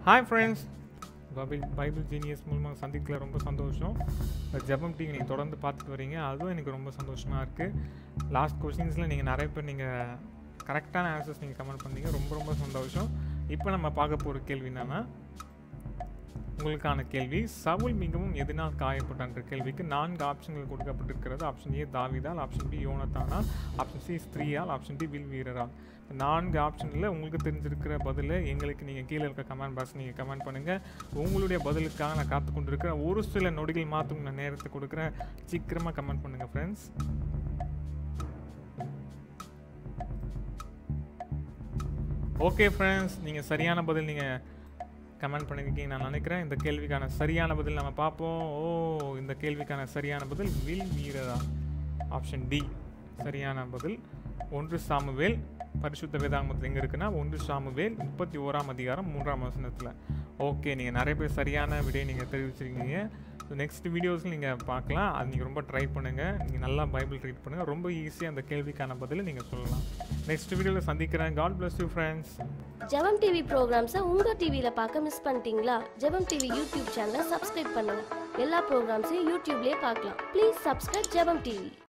hi friends Bible Bible genius மூலமாக சந்திக்கல ரொம்ப சந்தோஷம் இந்த ஜெபம் டிவி நீங்கள் தொடர்ந்து பார்த்துட்டு வரீங்க அதுவும் எனக்கு ரொம்ப சந்தோஷமாக இருக்குது லாஸ்ட் கொஷின்ஸில் நீங்கள் நிறைய பேர் நீங்கள் கரெக்டான ஆன்சர்ஸ் நீங்கள் கமெண்ட் பண்ணீங்க ரொம்ப ரொம்ப சந்தோஷம் இப்போ நம்ம பார்க்க போகிற கேள்வி என்னென்னா உங்களுக்கான கேள்வி சவுல் மிகவும் எதனால் காயப்பட்டான்ற கேள்விக்கு நான்கு ஆப்ஷன்கள் கொடுக்கப்பட்டிருக்கிறது ஆப்ஷன் ஏ தாவிதால் ஆப்ஷன் பி யோனத்தானால் ஆப்ஷன் சி ஸ்திரீயால் ஆப்ஷன் டி வில் வீரரால் இந்த நான்கு ஆப்ஷனில் உங்களுக்கு தெரிஞ்சிருக்கிற பதிலை எங்களுக்கு நீங்கள் கீழே இருக்க கமெண்ட் பாக்ஸ் நீங்கள் கமெண்ட் பண்ணுங்கள் உங்களுடைய பதிலுக்காக நான் காத்து கொண்டிருக்கிறேன் ஒரு சில நொடிகள் மாற்றும் நான் நேரத்தை கொடுக்குறேன் சீக்கிரமாக கமெண்ட் பண்ணுங்கள் ஃப்ரெண்ட்ஸ் ஓகே ஃப்ரெண்ட்ஸ் நீங்கள் சரியான பதில் நீங்கள் கமெண்ட் பண்ணியிருக்கீங்க நான் நினைக்கிறேன் இந்த கேள்விக்கான சரியான பதில் நம்ம பார்ப்போம் ஓ இந்த கேள்விக்கான சரியான பதில் வில் வீரரா ஆப்ஷன் டி சரியான பதில் ஒன்று சாமுவேல் பரிசுத்த வேதாகமத்தில் எங்கே இருக்குன்னா ஒன்று சாமுவேல் முப்பத்தி ஓராம் அதிகாரம் மூன்றாம் வசனத்தில் ஓகே நீங்கள் நிறைய பேர் சரியான விடையை நீங்கள் தெரிவிச்சிருக்கீங்க நெக்ஸ்ட் வீடியோஸில் நீங்கள் பார்க்கலாம் அது நீங்கள் ரொம்ப ட்ரை பண்ணுங்கள் நீங்கள் நல்லா பைபிள் ரீட் பண்ணுங்கள் ரொம்ப ஈஸியாக அந்த கேள்விக்கான பதிலை நீங்கள் சொல்லலாம் நெக்ஸ்ட் வீடியோவில் சந்திக்கிறேன் காட் bless யூ ஃப்ரெண்ட்ஸ் ஜெபம் டிவி ப்ரோக்ராம்ஸை உங்கள் டிவியில் பார்க்க மிஸ் பண்ணிட்டீங்களா ஜெபம் டிவி யூடியூப் சேனலை சப்ஸ்கிரைப் பண்ணுங்க எல்லா ப்ரோக்ராம்ஸையும் யூடியூப்லேயே பார்க்கலாம் ப்ளீஸ் சப்ஸ்கிரைப் ஜெபம் டிவி